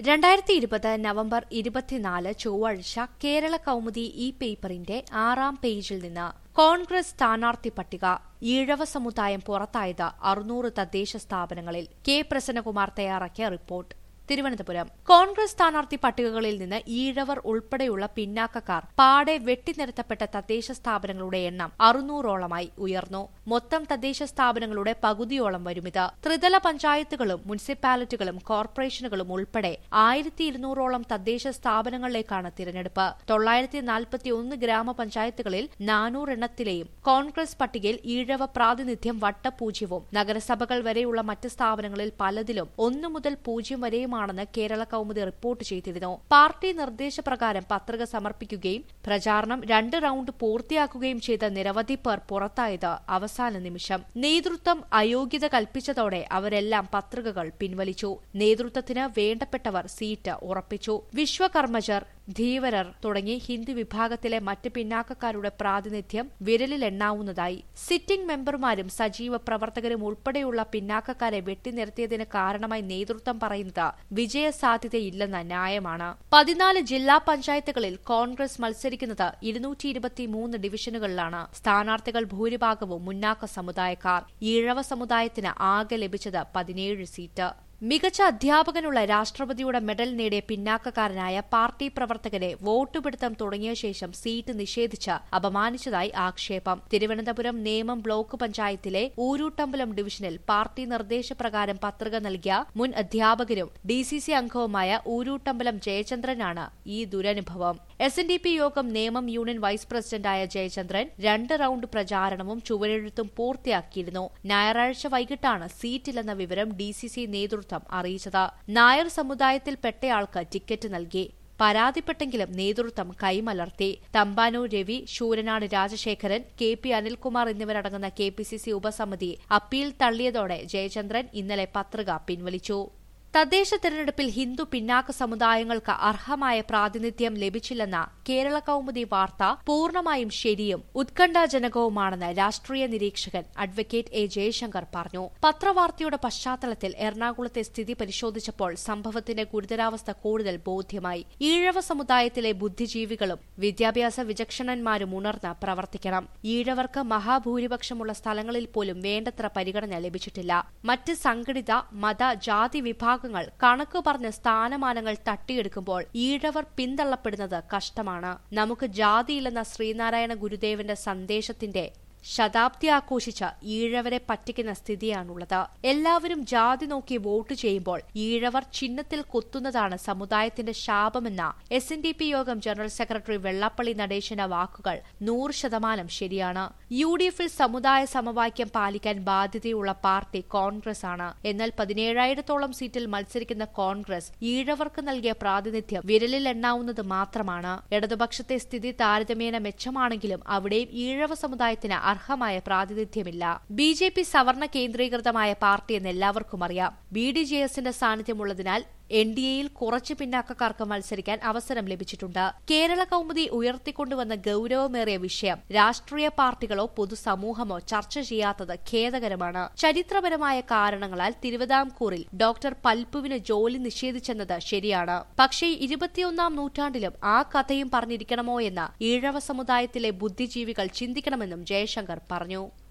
രണ്ടായിരത്തി ഇരുപത് നവംബർ ഇരുപത്തിനാല് ചൊവ്വാഴ്ച കേരള കൗമുദി ഇ പേപ്പറിന്റെ ആറാം പേജിൽ നിന്ന് കോൺഗ്രസ് സ്ഥാനാർത്ഥി പട്ടിക ഈഴവ സമുദായം പുറത്തായത് അറുന്നൂറ് തദ്ദേശ സ്ഥാപനങ്ങളിൽ കെ പ്രസന്നകുമാർ തയ്യാറാക്കിയ റിപ്പോർട്ട് തിരുവനന്തപുരം കോൺഗ്രസ് സ്ഥാനാർത്ഥി പട്ടികകളിൽ നിന്ന് ഈഴവർ ഉൾപ്പെടെയുള്ള പിന്നാക്കക്കാർ പാടെ വെട്ടിനിരത്തപ്പെട്ട തദ്ദേശ സ്ഥാപനങ്ങളുടെ എണ്ണം അറുന്നൂറോളമായി ഉയർന്നു മൊത്തം തദ്ദേശ സ്ഥാപനങ്ങളുടെ പകുതിയോളം വരുമിത് ത്രിതല പഞ്ചായത്തുകളും മുനിസിപ്പാലിറ്റികളും കോർപ്പറേഷനുകളും ഉൾപ്പെടെ ആയിരത്തി ഇരുന്നൂറോളം തദ്ദേശ സ്ഥാപനങ്ങളിലേക്കാണ് തിരഞ്ഞെടുപ്പ് തൊള്ളായിരത്തി നാൽപ്പത്തിയൊന്ന് ഗ്രാമപഞ്ചായത്തുകളിൽ നാനൂറെണ്ണത്തിലെയും കോൺഗ്രസ് പട്ടികയിൽ ഈഴവ പ്രാതിനിധ്യം വട്ടപൂജ്യവും നഗരസഭകൾ വരെയുള്ള മറ്റ് സ്ഥാപനങ്ങളിൽ പലതിലും ഒന്നു മുതൽ പൂജ്യം വരെയുമാണെന്ന് കേരള കൗമുദി റിപ്പോർട്ട് ചെയ്തിരുന്നു പാർട്ടി നിർദ്ദേശപ്രകാരം പത്രിക സമർപ്പിക്കുകയും പ്രചാരണം രണ്ട് റൌണ്ട് പൂർത്തിയാക്കുകയും ചെയ്ത നിരവധി പേർ പുറത്തായത് അവസാന നിമിഷം നേതൃത്വം അയോഗ്യത കൽപ്പിച്ചതോടെ അവരെല്ലാം പത്രികകൾ പിൻവലിച്ചു നേതൃത്വത്തിന് വേണ്ടപ്പെട്ടവർ സീറ്റ് ഉറപ്പിച്ചു വിശ്വകർമ്മജർ ധീവരർ തുടങ്ങി ഹിന്ദു വിഭാഗത്തിലെ മറ്റ് പിന്നാക്കക്കാരുടെ പ്രാതിനിധ്യം വിരലിലെണ്ണാവുന്നതായി സിറ്റിംഗ് മെമ്പർമാരും സജീവ പ്രവർത്തകരും ഉൾപ്പെടെയുള്ള പിന്നാക്കക്കാരെ വെട്ടിനിർത്തിയതിന് കാരണമായി നേതൃത്വം പറയുന്നത് വിജയസാധ്യതയില്ലെന്ന ന്യായമാണ് പതിനാല് ജില്ലാ പഞ്ചായത്തുകളിൽ കോൺഗ്രസ് മത്സരിക്കുന്നത് ഇരുന്നൂറ്റി ഇരുപത്തിമൂന്ന് ഡിവിഷനുകളിലാണ് സ്ഥാനാർത്ഥികൾ ഭൂരിഭാഗവും മുന്നാക്ക സമുദായക്കാർ ഈഴവ സമുദായത്തിന് ആകെ ലഭിച്ചത് പതിനേഴ് സീറ്റ് മികച്ച അധ്യാപകനുള്ള രാഷ്ട്രപതിയുടെ മെഡൽ നേടിയ പിന്നാക്കക്കാരനായ പാർട്ടി പ്രവർത്തകരെ വോട്ടുപിടുത്തം തുടങ്ങിയ ശേഷം സീറ്റ് നിഷേധിച്ച് അപമാനിച്ചതായി ആക്ഷേപം തിരുവനന്തപുരം നേമം ബ്ലോക്ക് പഞ്ചായത്തിലെ ഊരൂട്ടമ്പലം ഡിവിഷനിൽ പാർട്ടി നിർദ്ദേശപ്രകാരം പത്രിക നൽകിയ മുൻ അധ്യാപകരും ഡിസിസി അംഗവുമായ ഊരൂട്ടമ്പലം ജയചന്ദ്രനാണ് ഈ ദുരനുഭവം എസ് എൻ ഡി പി യോഗം നേമം യൂണിയൻ വൈസ് പ്രസിഡന്റായ ജയചന്ദ്രൻ രണ്ട് റൌണ്ട് പ്രചാരണവും ചുവരെഴുത്തും പൂർത്തിയാക്കിയിരുന്നു ഞായറാഴ്ച വൈകിട്ടാണ് സീറ്റില്ലെന്ന വിവരം ഡിസിസി നേതൃത്വം അറിയിച്ചത് നായർ സമുദായത്തിൽപ്പെട്ടയാൾക്ക് ടിക്കറ്റ് നൽകി പരാതിപ്പെട്ടെങ്കിലും നേതൃത്വം കൈമലർത്തി തമ്പാനൂർ രവി ശൂരനാട് രാജശേഖരൻ കെ പി അനിൽകുമാർ എന്നിവരടങ്ങുന്ന കെ പി സി സി ഉപസമിതി അപ്പീൽ തള്ളിയതോടെ ജയചന്ദ്രൻ ഇന്നലെ പത്രിക പിൻവലിച്ചു തദ്ദേശ തെരഞ്ഞെടുപ്പിൽ ഹിന്ദു പിന്നാക്ക സമുദായങ്ങൾക്ക് അർഹമായ പ്രാതിനിധ്യം ലഭിച്ചില്ലെന്ന കേരള കൗമുദി വാർത്ത പൂർണ്ണമായും ശരിയും ഉത്കണ്ഠാജനകവുമാണെന്ന് രാഷ്ട്രീയ നിരീക്ഷകൻ അഡ്വക്കേറ്റ് എ ജയശങ്കർ പറഞ്ഞു പത്രവാർത്തയുടെ പശ്ചാത്തലത്തിൽ എറണാകുളത്തെ സ്ഥിതി പരിശോധിച്ചപ്പോൾ സംഭവത്തിന്റെ ഗുരുതരാവസ്ഥ കൂടുതൽ ബോധ്യമായി ഈഴവ സമുദായത്തിലെ ബുദ്ധിജീവികളും വിദ്യാഭ്യാസ വിചക്ഷണന്മാരും ഉണർന്ന് പ്രവർത്തിക്കണം ഈഴവർക്ക് മഹാഭൂരിപക്ഷമുള്ള സ്ഥലങ്ങളിൽ പോലും വേണ്ടത്ര പരിഗണന ലഭിച്ചിട്ടില്ല മറ്റ് സംഘടിത മത ജാതി വിഭാഗങ്ങൾ കണക്ക് പറഞ്ഞ് സ്ഥാനമാനങ്ങൾ തട്ടിയെടുക്കുമ്പോൾ ഈഴവർ പിന്തള്ളപ്പെടുന്നത് കഷ്ടമാണ് നമുക്ക് ജാതിയില്ലെന്ന ശ്രീനാരായണ ഗുരുദേവന്റെ സന്ദേശത്തിന്റെ ശതാബ്ദി ആഘോഷിച്ച ഈഴവരെ പറ്റിക്കുന്ന സ്ഥിതിയാണുള്ളത് എല്ലാവരും ജാതി നോക്കി വോട്ട് ചെയ്യുമ്പോൾ ഈഴവർ ചിഹ്നത്തിൽ കൊത്തുന്നതാണ് സമുദായത്തിന്റെ ശാപമെന്ന S N D P Yogam general secretary Vellappally നടേശന്റെ വാക്കുകൾ നൂറ് ശതമാനം ശരിയാണ് യു ഡി എഫിൽ സമുദായ സമവാക്യം പാലിക്കാൻ ബാധ്യതയുള്ള പാർട്ടി കോൺഗ്രസ് ആണ് എന്നാൽ പതിനേഴായിരത്തോളം സീറ്റിൽ മത്സരിക്കുന്ന കോൺഗ്രസ് ഈഴവർക്ക് നൽകിയ പ്രാതിനിധ്യം വിരലിൽ എണ്ണാവുന്നത് മാത്രമാണ് ഇടതുപക്ഷത്തെ സ്ഥിതി താരതമ്യേന മെച്ചമാണെങ്കിലും അവിടെയും ഈഴവ സമുദായത്തിന് അർഹമായ പ്രാതിനിധ്യമില്ല ബി ജെ പി സവർണ കേന്ദ്രീകൃതമായ പാർട്ടിയെന്ന് എല്ലാവർക്കും അറിയാം ബി ഡി ജെ എസിന്റെ സാന്നിധ്യമുള്ളതിനാൽ എൻ ഡി എയിൽ കുറച്ച് പിന്നാക്കക്കാർക്ക് മത്സരിക്കാൻ അവസരം ലഭിച്ചിട്ടുണ്ട് കേരള കൗമുദി ഉയർത്തിക്കൊണ്ടുവന്ന ഗൌരവമേറിയ വിഷയം രാഷ്ട്രീയ പാർട്ടികളോ പൊതുസമൂഹമോ ചർച്ച ചെയ്യാത്തത് ഖേദകരമാണ് ചരിത്രപരമായ കാരണങ്ങളാൽ തിരുവിതാംകൂറിൽ ഡോക്ടർ പൽപ്പുവിന് ജോലി നിഷേധിച്ചെന്നത് ശരിയാണ് പക്ഷേ ഇരുപത്തിയൊന്നാം നൂറ്റാണ്ടിലും ആ കഥയും പറഞ്ഞിരിക്കണമോ എന്ന് ഈഴവ സമുദായത്തിലെ ബുദ്ധിജീവികൾ ചിന്തിക്കണമെന്നും ജയശങ്കർ പറഞ്ഞു